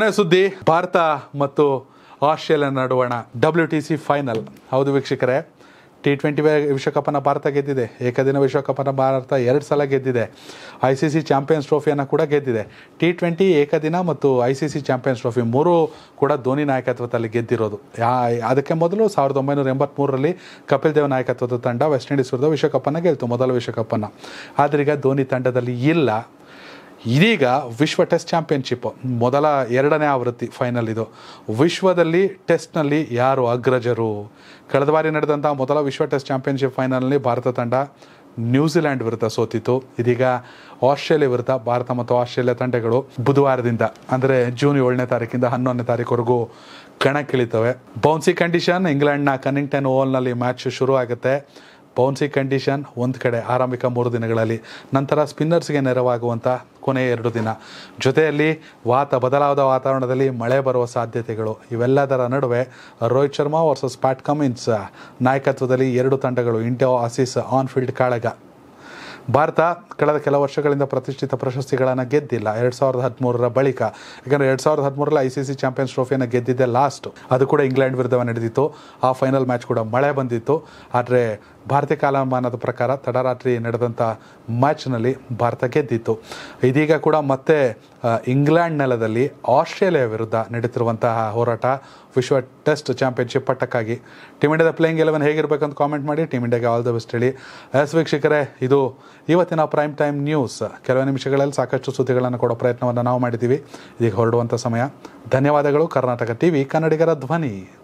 ಕೊನೆ ಸುದ್ದಿ ಭಾರತ ಮತ್ತು ಆಸ್ಟ್ರೇಲಿಯಾ ನಡುವಣ ಡಬ್ಲ್ಯೂ ಟಿ ಸಿ ಫೈನಲ್ ಹೌದು ವೀಕ್ಷಕರೇ ಟಿ ಟ್ವೆಂಟಿ ವಿಶ್ವಕಪ್ಪನ್ನು ಭಾರತ ಗೆದ್ದಿದೆ ಏಕದಿನ ವಿಶ್ವಕಪ್ಪನ್ನು ಭಾರತ ಎರಡು ಸಲ ಗೆದ್ದಿದೆ ಐ ಸಿ ಸಿ ಚಾಂಪಿಯನ್ಸ್ ಟ್ರೋಫಿಯನ್ನು ಕೂಡ ಗೆದ್ದಿದೆ ಟಿ ಟ್ವೆಂಟಿ ಏಕದಿನ ಮತ್ತು I C C champions trophy ಮೂರೂ ಕೂಡ ಧೋನಿ ನಾಯಕತ್ವದಲ್ಲಿ ಗೆದ್ದಿರೋದು ಯಾ ಅದಕ್ಕೆ ಮೊದಲು ಸಾವಿರದ ಒಂಬೈನೂರ ಎಂಬತ್ತ್ಮೂರರಲ್ಲಿ ಕಪಿಲ್ ದೇವ್ ನಾಯಕತ್ವದ ತಂಡ ವೆಸ್ಟ್ ಇಂಡೀಸ್ ವಿರುದ್ಧ ವಿಶ್ವಕಪ್ಪನ್ನು ಗೆಲ್ತು ಮೊದಲ ವಿಶ್ವಕಪ್ಪನ್ನು ಆದ್ರೀಗ ಧೋನಿ ತಂಡದಲ್ಲಿ ಇಲ್ಲ ಇದೀಗ ವಿಶ್ವ ಟೆಸ್ಟ್ ಚಾಂಪಿಯನ್ಶಿಪ್ ಮೊದಲ ಎರಡನೇ ಆವೃತ್ತಿ ಫೈನಲ್ ಇದು ವಿಶ್ವದಲ್ಲಿ ಟೆಸ್ಟ್ನಲ್ಲಿ ಯಾರು ಅಗ್ರಜರು ಕಳೆದ ಬಾರಿ ನಡೆದಂಥ ಮೊದಲ ವಿಶ್ವ ಟೆಸ್ಟ್ ಚಾಂಪಿಯನ್ಶಿಪ್ ಫೈನಲ್ನಲ್ಲಿ ಭಾರತ ತಂಡ ನ್ಯೂಜಿಲ್ಯಾಂಡ್ ವಿರುದ್ಧ ಸೋತಿತ್ತು ಇದೀಗ ಆಸ್ಟ್ರೇಲಿಯಾ ವಿರುದ್ಧ ಭಾರತ ಮತ್ತು ಆಸ್ಟ್ರೇಲಿಯಾ ತಂಡಗಳು ಬುಧವಾರದಿಂದ ಅಂದರೆ ಜೂನ್ ಏಳನೇ ತಾರೀಕಿಂದ ಹನ್ನೊಂದನೇ ತಾರೀಕುವರೆಗೂ ಕಣಕ್ಕಿಳಿತವೆ ಬೌನ್ಸಿ ಕಂಡೀಷನ್ ಇಂಗ್ಲೆಂಡ್ನ ಕನ್ನಿಂಗ್ಟನ್ ಓವಲ್ನಲ್ಲಿ ಮ್ಯಾಚ್ ಶುರು ಆಗುತ್ತೆ ಬೌನ್ಸಿ ಕಂಡೀಷನ್ ಒಂದು ಕಡೆ ಆರಂಭಿಕ ಮೂರು ದಿನಗಳಲ್ಲಿ ನಂತರ ಸ್ಪಿನ್ನರ್ಸ್ಗೆ ನೆರವಾಗುವಂಥ ಕೊನೆಯ ಎರಡು ದಿನ ಜೊತೆಯಲ್ಲಿ ವಾತ ಬದಲಾದ ವಾತಾವರಣದಲ್ಲಿ ಮಳೆ ಬರುವ ಸಾಧ್ಯತೆಗಳು ಇವೆಲ್ಲದರ ನಡುವೆ Rohit Sharma versus Pat Cummins ನಾಯಕತ್ವದಲ್ಲಿ ಎರಡು ತಂಡಗಳು ಇಂಡಿಯಾ ಆಸೀಸ್ ಆನ್ ಫೀಲ್ಡ್ ಕಾಳಗ ಭಾರತ ಕಳೆದ ಕೆಲ ವರ್ಷಗಳಿಂದ ಪ್ರತಿಷ್ಠಿತ ಪ್ರಶಸ್ತಿಗಳನ್ನು ಗೆದ್ದಿಲ್ಲ ಎರಡು ಸಾವಿರದ ಹದಿಮೂರರ ಬಳಿಕ ಯಾಕಂದರೆ ಎರಡು ಸಾವಿರದ ಹದಿಮೂರರಲ್ಲಿ ಐ ಸಿ ಸಿ ಚಾಂಪಿಯನ್ಸ್ ಟ್ರೋಫಿಯನ್ನು ಗೆದ್ದಿದ್ದೆ ಲಾಸ್ಟ್ ಅದು ಕೂಡ ಇಂಗ್ಲೆಂಡ್ ವಿರುದ್ಧ ನಡೆದಿತ್ತು ಆ ಫೈನಲ್ ಮ್ಯಾಚ್ ಕೂಡ ಮಳೆ ಬಂದಿತ್ತು ಆದರೆ ಭಾರತೀಯ ಕಾಲಮಾನದ ಪ್ರಕಾರ ತಡರಾತ್ರಿ ನಡೆದಂಥ ಮ್ಯಾಚ್ನಲ್ಲಿ ಭಾರತ ಗೆದ್ದಿತ್ತು ಇದೀಗ ಕೂಡ ಮತ್ತೆ ಆ, ಇಂಗ್ಲೆಂಡ್ ನೆಲದಲ್ಲಿ ಆಸ್ಟ್ರೇಲಿಯಾ ವಿರುದ್ಧ ನಡೀತಿರುವಂತಹ ಹೋರಾಟ ವಿಶ್ವ ಟೆಸ್ಟ್ ಚಾಂಪಿಯನ್ಶಿಪ್ ಪಟ್ಟಕ್ಕಾಗಿ ಟೀಮ್ ಇಂಡಿಯಾದ ಪ್ಲೇಯಿಂಗ್ ಎಲೆವನ್ ಹೇಗಿರಬೇಕಂತ ಕಾಮೆಂಟ್ ಮಾಡಿ ಟೀಮ್ ಇಂಡಿಯಾಗೆ ಆಲ್ ದ ಬೆಸ್ಟ್ ಹೇಳಿ ಎಸ್ ವೀಕ್ಷಕರೇ ಇದು ಇವತ್ತಿನ ಪ್ರೈಮ್ ಟೈಮ್ ನ್ಯೂಸ್ ಕೆಲವು ನಿಮಿಷಗಳಲ್ಲಿ ಸಾಕಷ್ಟು ಸುದ್ದಿಗಳನ್ನು ಕೊಡೋ ಪ್ರಯತ್ನವನ್ನು ನಾವು ಮಾಡಿದ್ದೀವಿ ಇದೀಗ ಹೊರಡುವಂಥ ಸಮಯ ಧನ್ಯವಾದಗಳು ಕರ್ನಾಟಕ ಟಿವಿ ಕನ್ನಡಿಗರ ಧ್ವನಿ